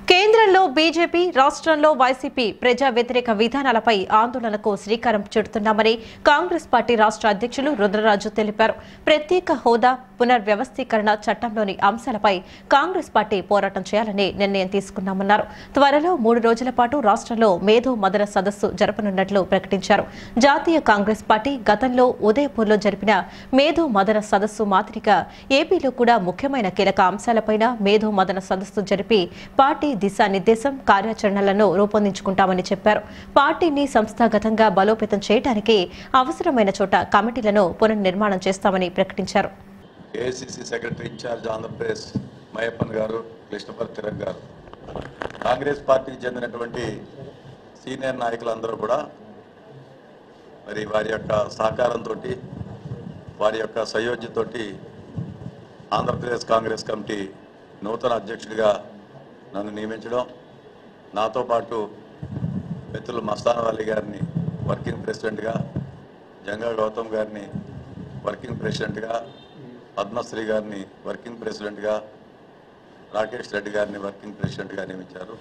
కేంద్రంలో బీజేపీ రాష్ట్రంలో వైసీపీ ప్రజా వ్యతిరేక విధానాలపై ఆందోళనకు శ్రీకారం చుడుతున్నామని కాంగ్రెస్ పార్టీ రాష్ట్ర అధ్యక్షులు రుద్రరాజు తెలిపారు ప్రత్యేక హోదా పునర్వ్యవస్థీకరణ చట్టంలోని అంశాలపై కాంగ్రెస్ పార్టీ పోరాటం చేయాలని నిర్ణయం తీసుకున్నామన్నారు త్వరలో మూడు రోజుల పాటు రాష్ట్రంలో మేధో మదన సదస్సు జరపనున్నట్లు ప్రకటించారు జాతీయ కాంగ్రెస్ పార్టీ గతంలో ఉదయపూర్లో జరిపిన మేధో మదన సదస్సు మాదిరిగా ఏపీలో కూడా ముఖ్యమైన కీలక అంశాలపైన మేధో మదన సదస్సు జరిపి పార్టీ దిశానిర్దేశం కార్యాచరణలను రూపొందించుకుంటామని చెప్పారు పార్టీని సంస్థాగతంగా బలోపేతం చేయడానికి అవసరమైన చోట కమిటీలను పునర్నిర్మాణం చేస్తామని ప్రకటించారు ఏఐసిసి సెక్రటరీ ఇన్ఛార్జ్ ఆంధ్రప్రదేశ్ మయప్పన్ గారు కృష్ణపర్తి తిరగ్ గారు కాంగ్రెస్ పార్టీకి చెందినటువంటి సీనియర్ నాయకులందరూ కూడా మరి వారి యొక్క సహకారంతో వారి యొక్క సయోధ్యతోటి ఆంధ్రప్రదేశ్ కాంగ్రెస్ కమిటీ నూతన అధ్యక్షుడిగా నన్ను నియమించడం నాతో పాటు మిత్రులు మస్తాన్ అలీ గారిని వర్కింగ్ ప్రెసిడెంట్గా జంగా గౌతమ్ గారిని వర్కింగ్ ప్రెసిడెంట్గా పద్మశ్రీ గారిని వర్కింగ్ ప్రెసిడెంట్గా రాకేష్ రెడ్డి గారిని వర్కింగ్ ప్రెసిడెంట్గా నియమించారు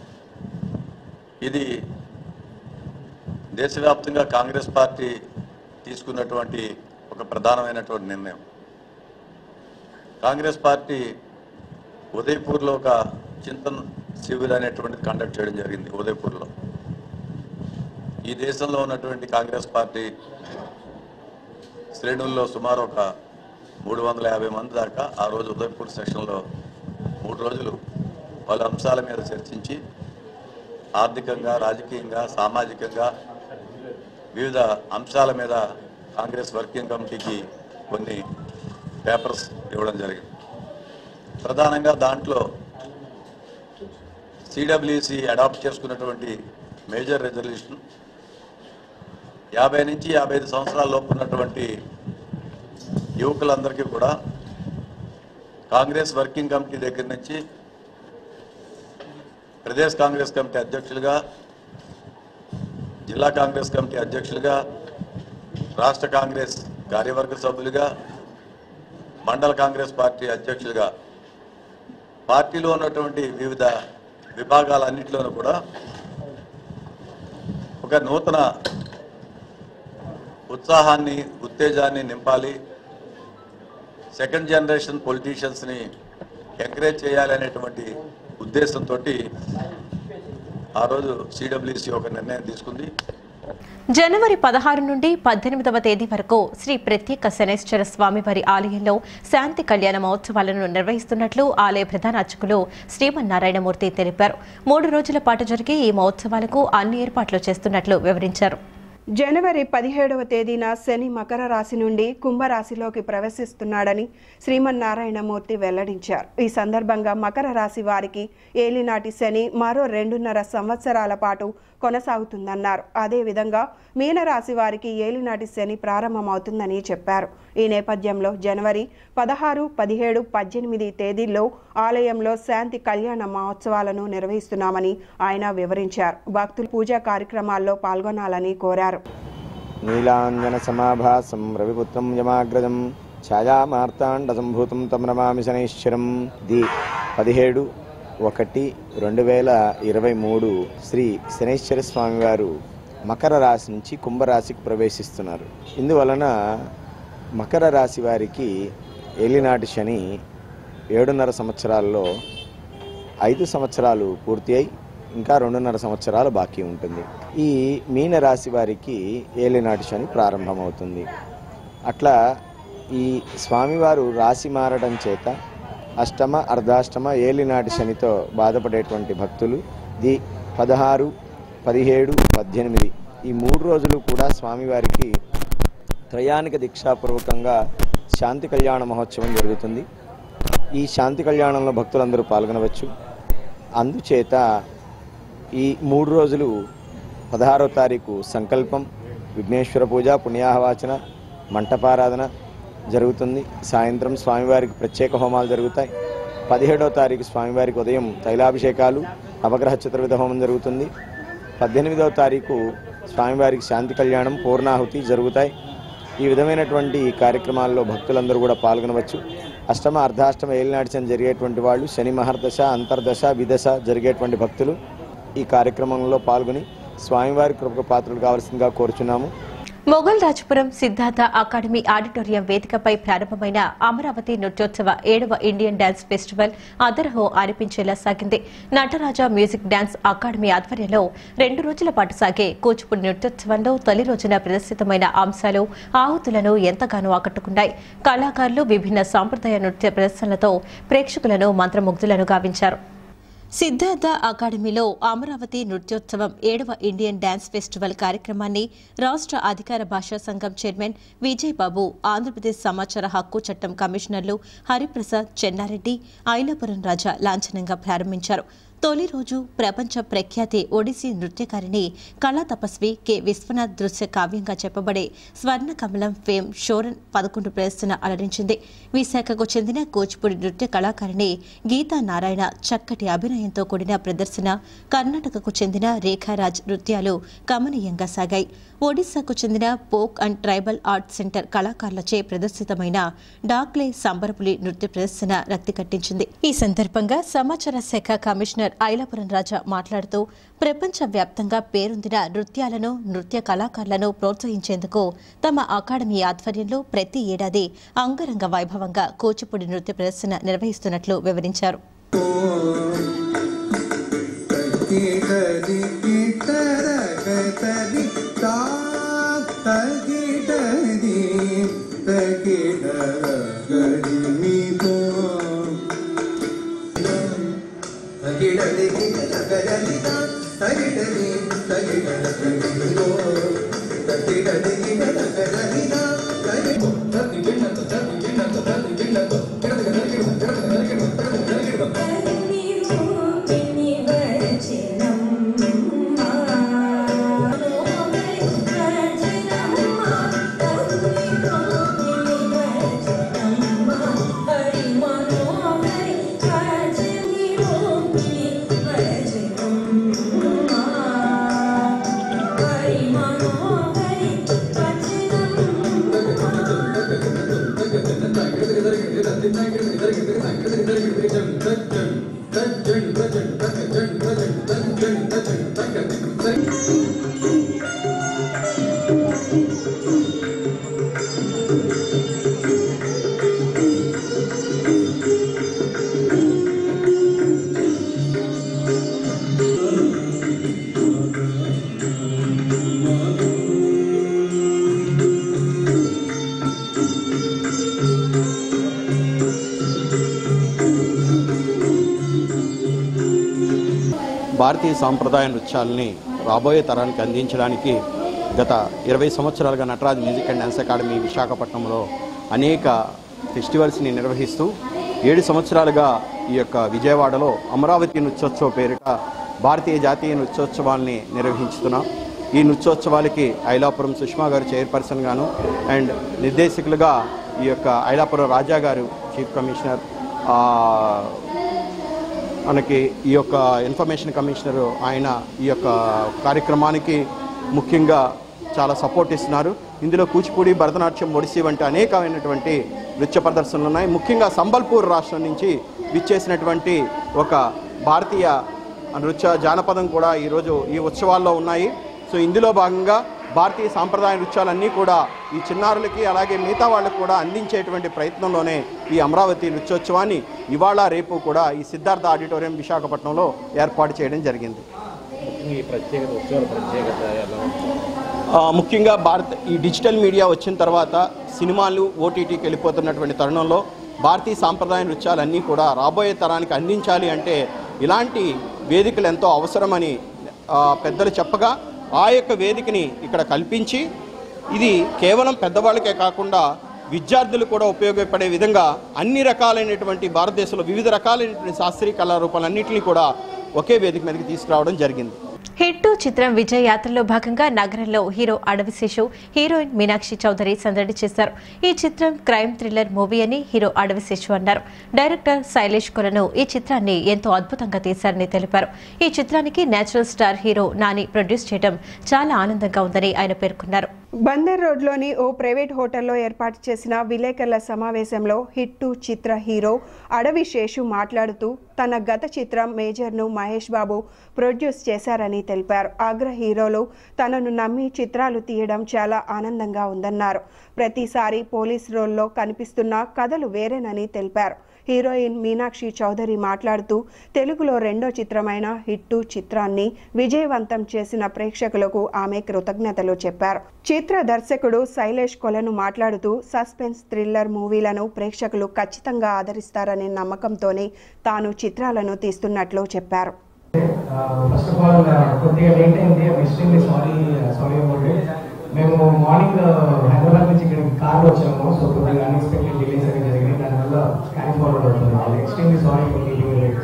ఇది దేశవ్యాప్తంగా కాంగ్రెస్ పార్టీ తీసుకున్నటువంటి ఒక ప్రధానమైనటువంటి నిర్ణయం కాంగ్రెస్ పార్టీ ఉదయపూర్లో ఒక చింతన్ శిబిర్ అనేటువంటిది కండక్ట్ చేయడం జరిగింది ఉదయపూర్లో ఈ దేశంలో ఉన్నటువంటి కాంగ్రెస్ పార్టీ శ్రేణుల్లో సుమారు ఒక మూడు వందల యాభై మంది దాకా ఆ రోజు ఉదయపూర్ సెషన్లో మూడు రోజులు పలు అంశాల మీద చర్చించి ఆర్థికంగా రాజకీయంగా సామాజికంగా వివిధ అంశాల మీద కాంగ్రెస్ వర్కింగ్ కమిటీకి కొన్ని పేపర్స్ ఇవ్వడం జరిగింది ప్రధానంగా దాంట్లో సిడబ్ల్యూసి అడాప్ట్ చేసుకున్నటువంటి మేజర్ రెజల్యూషన్ యాభై నుంచి యాభై ఐదు సంవత్సరాల లోపు ఉన్నటువంటి యువకులందరికీ కూడా కాంగ్రెస్ వర్కింగ్ కమిటీ దగ్గర నుంచి ప్రదేశ్ కాంగ్రెస్ కమిటీ అధ్యక్షులుగా జిల్లా కాంగ్రెస్ కమిటీ అధ్యక్షులుగా రాష్ట్ర కాంగ్రెస్ కార్యవర్గ సభ్యులుగా మండల కాంగ్రెస్ పార్టీ అధ్యక్షులుగా పార్టీలో ఉన్నటువంటి వివిధ విభాగాలన్నింటిలోనూ కూడా ఒక నూతన ఉత్సాహాన్ని ఉత్తేజాన్ని నింపాలి సెకండ్ జనరేషన్ పొలిటీషియన్స్ని ఎంకరేజ్ చేయాలి అనేటువంటి ఉద్దేశంతో ఆ రోజు సిడబ్ల్యూసి ఒక నిర్ణయం తీసుకుంది జనవరి పదహారు నుండి పద్దెనిమిదవ తేదీ వరకు శ్రీ ప్రత్యేక శనేశ్వర స్వామివారి ఆలయంలో శాంతి కళ్యాణ మహోత్సవాలను నిర్వహిస్తున్నట్లు ఆలయ ప్రధాన అర్చకులు శ్రీమన్నారాయణమూర్తి తెలిపారు మూడు రోజుల పాటు జరిగే ఈ మహోత్సవాలకు అన్ని ఏర్పాట్లు చేస్తున్నట్లు వివరించారు జనవరి పదిహేడవ తేదీన శని మకర రాశి నుండి కుంభరాశిలోకి ప్రవేశిస్తున్నాడని శ్రీమన్నారాయణమూర్తి వెల్లడించారు ఈ సందర్భంగా మకర రాశి వారికి ఏలినాటి శని మరో రెండున్నర సంవత్సరాల పాటు కొనసాగుతుందన్నారు అదేవిధంగా మీనరాశి వారికి ఏలినాటి శని ప్రారంభమవుతుందని చెప్పారు ఈ నేపథ్యంలో జనవరి పదహారు పదిహేడు పద్దెనిమిది తేదీల్లో ఆలయంలో శాంతి కళ్యాణ మహోత్సవాలను నిర్వహిస్తున్నామని ఆయన వివరించారు భక్తులు పూజా కార్యక్రమాల్లో పాల్గొనాలని కోరారు నీలాంజన సమాభాసం రవిపుత్రం యమాగ్రజం ఛాయామార్తాండ సంభూతం తం నమామి శనైశ్వరం ది పదిహేడు ఒకటి రెండు వేల ఇరవై మూడు శ్రీ శనైశ్వర స్వామి వారు మకర రాశి నుంచి కుంభరాశికి ప్రవేశిస్తున్నారు ఇందువలన మకర రాశి వారికి ఏలినాటి శని ఏడున్నర సంవత్సరాల్లో ఐదు సంవత్సరాలు పూర్తి అయి ఇంకా రెండున్నర సంవత్సరాలు బాకీ ఉంటుంది ఈ మీన రాశి వారికి ఏలినాటి శని ప్రారంభమవుతుంది అట్లా ఈ స్వామివారు రాశి మారడం చేత అష్టమ అర్ధాష్టమ ఏలినాటి శనితో బాధపడేటువంటి భక్తులు ది పదహారు పదిహేడు పద్దెనిమిది ఈ మూడు రోజులు కూడా స్వామివారికి త్రయానిక దీక్షాపూర్వకంగా శాంతి కళ్యాణ మహోత్సవం జరుగుతుంది ఈ శాంతి కళ్యాణంలో భక్తులందరూ పాల్గొనవచ్చు అందుచేత ఈ మూడు రోజులు పదహారో తారీఖు సంకల్పం విఘ్నేశ్వర పూజ పుణ్యాహవాచన మంటపారాధన జరుగుతుంది సాయంత్రం స్వామివారికి ప్రత్యేక హోమాలు జరుగుతాయి పదిహేడో తారీఖు స్వామివారికి ఉదయం తైలాభిషేకాలు నవగ్రహ చతుర్విధ హోమం జరుగుతుంది పద్దెనిమిదవ తారీఖు స్వామివారికి శాంతి కళ్యాణం పూర్ణాహుతి జరుగుతాయి ఈ విధమైనటువంటి కార్యక్రమాల్లో భక్తులందరూ కూడా పాల్గొనవచ్చు అష్టమ అర్ధాష్టమ ఏలినాటి శని జరిగేటువంటి వాళ్ళు శని మహర్దశ అంతర్దశ విదశ జరిగేటువంటి భక్తులు ఈ కార్యక్రమంలో పాల్గొని స్వామివారి కృపకు పాత్రలు కావాల్సిందిగా కోరుచున్నాము మొఘల్ రాజపురం సిద్ధార్థ అకాడమీ ఆడిటోరియం వేదికపై ప్రారంభమైన అమరావతి నృత్యోత్సవ ఏడవ ఇండియన్ డాన్స్ ఫెస్టివల్ అదరహో అనిపించేలా సాగింది నటరాజ మ్యూజిక్ డాన్స్ అకాడమీ ఆధ్వర్యంలో రెండు రోజుల పాటు సాగే కూచిపూడి నృత్యోత్సవంలో తొలి రోజున ప్రదర్శితమైన అంశాలు ఆహుతులను ఎంతగానో ఆకట్టుకున్నాయి కళాకారులు విభిన్న సాంప్రదాయ నృత్య ప్రదర్శనలతో ప్రేక్షకులను మంత్రముగ్ధులను గావించారు సిద్ధార్థ అకాడమీలో అమరావతి నృత్యోత్సవం ఏడవ ఇండియన్ డాన్స్ ఫెస్టివల్ కార్యక్రమాన్ని రాష్ట్ర అధికార భాషా సంఘం చైర్మన్ విజయ్ బాబు ఆంధ్రప్రదేశ్ సమాచార హక్కు చట్టం కమిషనర్లు హరిప్రసాద్ చెన్నారెడ్డి ఐలాపురం రాజా లాంఛనంగా ప్రారంభించారు తొలి రోజు ప్రపంచ ప్రఖ్యాతి ఒడిసీ నృత్యకారిణి కళా తపస్వి కె విశ్వనాథ్ దృశ్య కావ్యంగా చెప్పబడే స్వర్ణ కమలం ఫేమ్ షోరన్ పదకొండు ప్రదర్శన అలరించింది విశాఖకు చెందిన కూచిపూడి నృత్య కళాకారిణి గీతా నారాయణ చక్కటి అభినయంతో కూడిన ప్రదర్శన కర్ణాటకకు చెందిన రేఖారాజ్ నృత్యాలు కమనీయంగా సాగాయి ఒడిశాకు చెందిన folk and tribal art centre కళాకారులచే ప్రదర్శితమైన డాక్లే సంబరపులి నృత్య ప్రదర్శన రక్తి కట్టించింది ఈ సందర్భంగా సమాచార శాఖ కమిషనర్ ఐలాపురం రాజా మాట్లాడుతూ ప్రపంచ వ్యాప్తంగా పేరొందిన నృత్యాలను నృత్య కళాకారులను ప్రోత్సహించేందుకు తమ అకాడమీ ఆధ్వర్యంలో ప్రతి ఏడాది అంగరంగ వైభవంగా కూచిపూడి నృత్య ప్రదర్శన నిర్వహిస్తున్నట్లు వివరించారు భారతీయ సాంప్రదాయ నృత్యాలని రాబోయే తరానికి అందించడానికి గత ఇరవై సంవత్సరాలుగా Nataraj music and dance academy విశాఖపట్నంలో అనేక ఫెస్టివల్స్ని నిర్వహిస్తూ ఏడు సంవత్సరాలుగా ఈ యొక్క విజయవాడలో అమరావతి నృత్యోత్సవ పేరిట భారతీయ జాతీయ నృత్యోత్సవాల్ని నిర్వహించుతున్నాం ఈ నృత్యోత్సవాలకి ఐలాపురం సుష్మా గారు చైర్పర్సన్ గాను అండ్ నిర్దేశకులుగా ఈ యొక్క ఐలాపురం రాజా గారు చీఫ్ కమిషనర్ ఆ, మనకి ఈ యొక్క ఇన్ఫర్మేషన్ కమిషనర్ ఆయన ఈ యొక్క కార్యక్రమానికి ముఖ్యంగా చాలా సపోర్ట్ ఇస్తున్నారు ఇందులో కూచిపూడి భరతనాట్యం ఒడిస్సీ వంటి అనేకమైనటువంటి నృత్య ప్రదర్శనలు ఉన్నాయి ముఖ్యంగా సంబల్పూర్ రాష్ట్రం నుంచి విచ్చేసినటువంటి ఒక భారతీయ నృత్య జానపదం కూడా ఈరోజు ఈ ఉత్సవాల్లో ఉన్నాయి సో ఇందులో భాగంగా భారతీయ సాంప్రదాయ నృత్యాలన్నీ కూడా ఈ చిన్నారులకి అలాగే మిగతా వాళ్ళకు కూడా అందించేటువంటి ప్రయత్నంలోనే ఈ అమరావతి నృత్యోత్సవాన్ని ఇవాళ రేపు కూడా ఈ సిద్ధార్థ ఆడిటోరియం విశాఖపట్నంలో ఏర్పాటు చేయడం జరిగింది ఈ ప్రత్యేకత ఉత్సవాల ప్రత్యేకత ఎలా ఉంటుంది ఆ, ముఖ్యంగా భారత్ ఈ డిజిటల్ మీడియా వచ్చిన తర్వాత సినిమాలు ఓటీటీకి వెళ్ళిపోతున్నటువంటి తరుణంలో భారతీయ సాంప్రదాయ నృత్యాలన్నీ కూడా రాబోయే తరానికి అందించాలి అంటే ఇలాంటి వేదికలు ఎంతో అవసరమని ఆ, పెద్దలు చెప్పగా ఆ యొక్క వేదికని ఇక్కడ కల్పించి ఇది కేవలం పెద్దవాళ్ళకే కాకుండా విద్యార్థులు కూడా ఉపయోగపడే విధంగా అన్ని రకాలైనటువంటి భారతదేశంలో వివిధ రకాలైనటువంటి శాస్త్రీయ కళారూపాలన్నింటినీ కూడా ఒకే వేదిక మీదకి తీసుకురావడం జరిగింది హిట్ టూ చిత్రం విజయ్ యాత్రలో భాగంగా నగరంలో హీరో అడవిశేషు హీరోయిన్ మీనాక్షి చౌదరి సందడి చేశారు ఈ చిత్రం క్రైమ్ థ్రిల్లర్ మూవీ అని హీరో అడవిశేషు అన్నారు డైరెక్టర్ శైలేష్ కొలను ఈ చిత్రాన్ని ఎంతో అద్భుతంగా తీశారని తెలిపారు ఈ చిత్రానికి natural star hero Nani produce చేయడం చాలా ఆనందంగా ఉందని ఆయన పేర్కొన్నారు బందర్ రోడ్లోని ఓ ప్రైవేట్ హోటల్లో ఏర్పాటు చేసిన విలేకరుల సమావేశంలో హిట్టు చిత్ర హీరో అడవి శేషు మాట్లాడుతూ తన గత చిత్రం మేజర్ను మహేష్ బాబు ప్రొడ్యూస్ చేశారని తెలిపారు అగ్ర హీరోలు తనను నమ్మి చిత్రాలు తీయడం చాలా ఆనందంగా ఉందన్నారు ప్రతిసారి పోలీస్ రోల్లో కనిపిస్తున్న కథలు వేరేనని తెలిపారు హీరోయిన్ మీనాక్షి చౌదరి మాట్లాడుతూ తెలుగులో రెండో చిత్రమైన హిట్టు చిత్రాన్ని విజయవంతం చేసిన ప్రేక్షకులకు ఆమె కృతజ్ఞతలు చెప్పారు చిత్ర దర్శకుడు శైలేష్ కొలను మాట్లాడుతూ సస్పెన్స్ థ్రిల్లర్ మూవీలను ప్రేక్షకులు ఖచ్చితంగా ఆదరిస్తారనే నమ్మకంతోనే తాను చిత్రాలను తీస్తున్నట్లు చెప్పారు ఫస్ట్ ఆఫ్ ఆల్ కొద్దిగా లేట్ అయింది extremely sorry sorry about it మేము మార్నింగ్ హైదరాబాద్ నుంచి ఇక్కడ కార్లో వచ్చాము సో కొద్దిగా అన్ఎక్స్పెక్టెడ్ డిలేస్ అనేవి జరిగినాయి దానివల్ల క్యారీ ఫార్వర్డ్ అవుతుంది extremely sorry for meeting late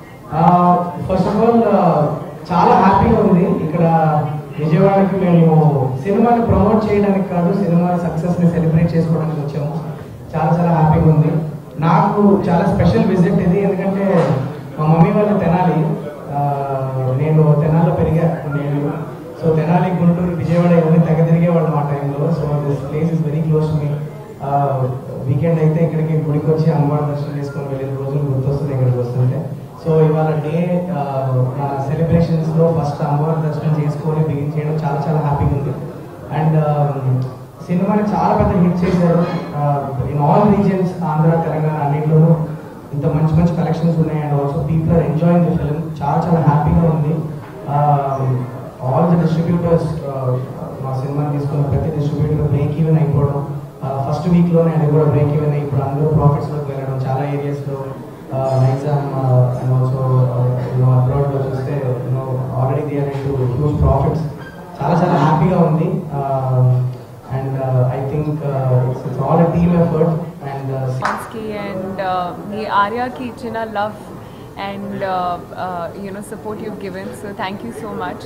first of all చాలా హ్యాపీగా ఉంది ఇక్కడ విజయవాడకి మేము సినిమాని ప్రమోట్ చేయడానికి కాదు సినిమా సక్సెస్ ని సెలబ్రేట్ చేసుకోవడానికి వచ్చాము చాలా చాలా హ్యాపీగా ఉంది నాకు చాలా స్పెషల్ విజిట్ ఇది ఎందుకంటే మా మమ్మీ వాళ్ళు తెనాలి ఆ, నేను తెనాల్లో పెరిగా నేను సో తెనాలి గుంటూరు విజయవాడ ఇవన్నీ తెగ తిరిగేవాళ్ళం ఆ టైంలో so this place is very close to me weekend అయితే ఇక్కడికి గుడికి వచ్చి అమ్మవారి దర్శనం చేసుకొని వెళ్ళిన రోజులు గుర్తొస్తుంది ఇక్కడికి వస్తుంటే సో ఇవాళ డే మన సెలబ్రేషన్స్ లో ఫస్ట్ అమ్మవారి దర్శనం చేసుకొని బిగిన్ చేయడం చాలా చాలా హ్యాపీగా ఉంది అండ్ సినిమాని చాలా పెద్ద హిట్ చేశారు in all regions Andhra Telangana అన్నింటిలోనూ ఇంత మంచి మంచి కలెక్షన్స్ ఉన్నాయి and also people are enjoying the film చాలా చాలా హ్యాపీగా ఉంది ఆల్ ద డిస్ట్రిబ్యూటర్స్ మా సినిమా తీసుకున్న ప్రతి డిస్ట్రిబ్యూటర్ బ్రేక్ ఈవెన్ అయిపోవడం ఫస్ట్ వీక్ లోనే అది కూడా బ్రేక్ ఈవెన్ అయ్యి ఇప్పుడు అందరూ ప్రాఫిట్స్ లోకి వెళ్ళడం చాలా ఏరియాస్ లో నైజామ్ అండ్ ఆల్సో అబ్రాడ్ లో చూస్తే already they are to huge profits చాలా చాలా హ్యాపీగా ఉంది and I think it's all team effort and కి అండ్ మీ ఆర్యాకి ఇచ్చిన love and you know support you given so thank you so much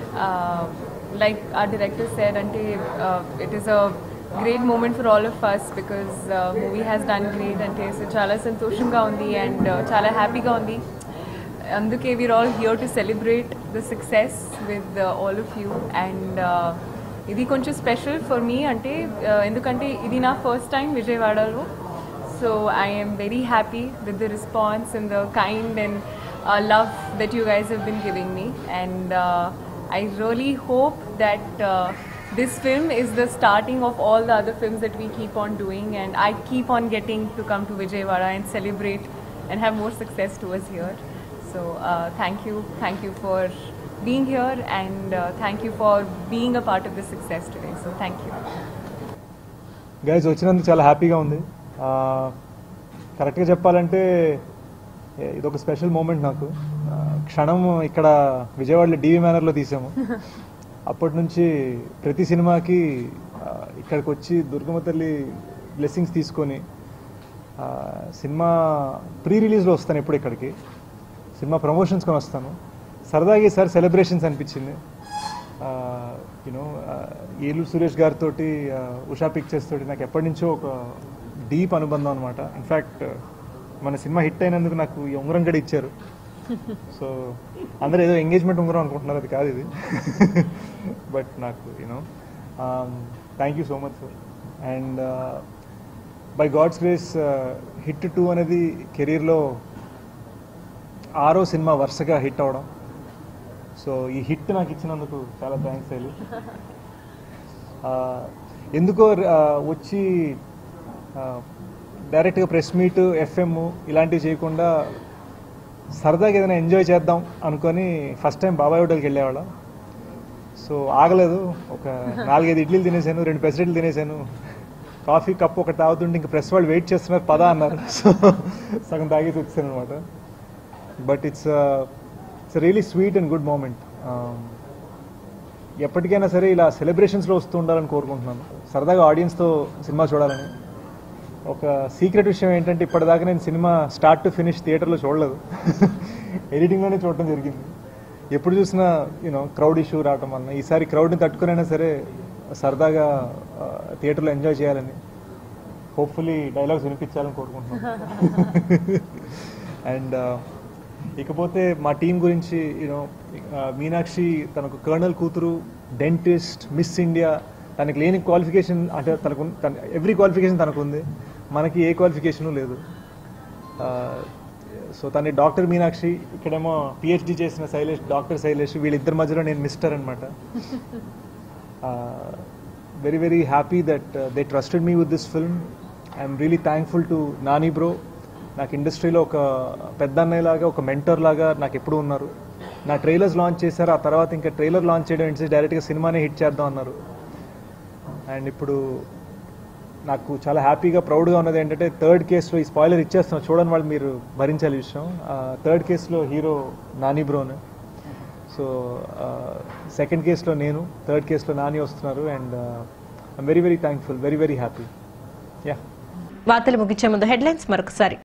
like uh director said అంటే it is a great moment for all of us because movie has done great అంటే so చాలా సంతోషంగా ఉంది and చాలా హ్యాపీగా ఉంది అందుకే we're all here to celebrate the success with all of you and ఇది కొంచెం స్పెషల్ ఫర్ మీ అంటే uh, ఎందుకంటే ఇది నా ఫస్ట్ టైం విజయవాడలో so I am very happy with the response and the kind and uh, love that you guys have been giving me and uh, I really hope that uh, this film is the starting of all the other films that we keep on doing and I keep on getting to come to Vijayawada and celebrate and have more success to us here. So uh, thank you, thank you for being here and uh, thank you for being a part of this success today. So thank you. Guys వచ్చినందుకు చాలా హ్యాపీగా ఉంది ఆ, కరెక్ట్గా చెప్పాలంటే ఏ, ఇదొక special moment నాకు ఆ, క్షణం ఇక్కడ విజయవాడలో డివి మేనర్లో తీసాము అప్పటి నుంచి ప్రతి సినిమాకి ఆ, ఇక్కడికి వచ్చి దుర్గమ్మ తల్లి బ్లెస్సింగ్స్ తీసుకొని ఆ, సినిమా ప్రీ రిలీజ్లో వస్తాను ఎప్పుడు ఇక్కడికి సినిమా ప్రమోషన్స్ కొని వస్తాను సరదాగా ఈసారి సెలబ్రేషన్స్ అనిపించింది యూనో ఏలూరు సురేష్ గారితో ఉషా పిక్చర్స్ తోటి నాకు ఎప్పటి నుంచో ఒక డీప్ అనుబంధం అనమాట ఇన్ఫ్యాక్ట్ మన సినిమా హిట్ అయినందుకు నాకు ఈ ఉంగరం కూడా ఇచ్చారు సో అందరూ ఏదో ఎంగేజ్మెంట్ ఉంగరం అనుకుంటున్నారు అది కాదు ఇది బట్ నాకు you know thank you so much sir and by God's grace hit two అనేది కెరీర్లో ఆరో సినిమా వరుసగా హిట్ అవడం సో ఈ హిట్ నాకు ఇచ్చినందుకు చాలా థ్యాంక్స్ శైలు ఆ, ఎందుకో ఆ, వచ్చి ఆ, డైరెక్ట్గా ప్రెస్ మీట్ ఎఫ్ఎం ఇలాంటివి చేయకుండా సరదాగా ఏదైనా ఎంజాయ్ చేద్దాం అనుకొని ఫస్ట్ టైం బాబాయ్ హోటల్కి వెళ్ళేవాళ్ళం సో ఆగలేదు ఒక నాలుగైదు ఇడ్లీలు తినేసాను రెండు పెసరెట్లు తినేసాను కాఫీ కప్ ఒకటి తాగుతుంటే ఇంకా ప్రెస్ వాళ్ళు వెయిట్ చేస్తున్నారు పదా అన్నారు సో సగం తాగేసి వచ్చాను అనమాట but it's it's really sweet and good moment ఎప్పటికైనా సరే ఇలా సెలబ్రేషన్స్లో వస్తూ ఉండాలని కోరుకుంటున్నాను సరదాగా ఆడియన్స్తో సినిమా చూడాలని ఒక సీక్రెట్ విషయం ఏంటంటే ఇప్పటిదాకా నేను సినిమా స్టార్ట్ టు ఫినిష్ థియేటర్లో చూడలేదు ఎడిటింగ్లోనే చూడటం జరిగింది ఎప్పుడు చూసినా యూనో క్రౌడ్ ఇష్యూ రావటం వలన ఈసారి క్రౌడ్ని తట్టుకునైనా సరే సరదాగా థియేటర్లో ఎంజాయ్ చేయాలని హోప్ఫుల్లీ డైలాగ్స్ వినిపించాలని కోరుకుంటున్నాను అండ్ ఇకపోతే మా టీం గురించి యూనో మీనాక్షి తనకు కర్నల్ కూతురు డెంటిస్ట్ మిస్ ఇండియా తనకి లేని క్వాలిఫికేషన్ అంటే తనకు తన ఎవ్రీ క్వాలిఫికేషన్ తనకు ఉంది మనకి ఏ క్వాలిఫికేషను లేదు సో తన డాక్టర్ మీనాక్షి ఇక్కడేమో పిహెచ్డి చేసిన శైలేష్ డాక్టర్ శైలేష్ వీళ్ళిద్దరి మధ్యలో నేను మిస్టర్ అనమాట very very happy that they trusted me with this film I'm really thankful to Nani bro నాకు ఇండస్ట్రీలో ఒక పెద్ద అన్నయ్య లాగా ఒక మెంటర్ లాగా నాకు ఎప్పుడు ఉన్నారు నా ట్రైలర్స్ లాంచ్ చేశారు ఆ తర్వాత ఇంకా ట్రైలర్ లాంచ్ చేయడం ఏంటి డైరెక్ట్గా సినిమానే హిట్ చేద్దాం అన్నారు అండ్ ఇప్పుడు నాకు చాలా హ్యాపీగా ప్రౌడ్గా ఉన్నది ఏంటంటే థర్డ్ కేసులో ఈ స్పాయిలర్ ఇచ్చేస్తున్నాం చూడని వాళ్ళు మీరు భరించాలి ఈ విషయం థర్డ్ కేసులో హీరో నాని బ్రోన్ సో సెకండ్ కేసులో నేను థర్డ్ కేసులో నాని వస్తున్నారు and I'm very very thankful very very happy yeah వార్తలు ముగించే ముందు హెడ్లైన్స్ మరొకసారి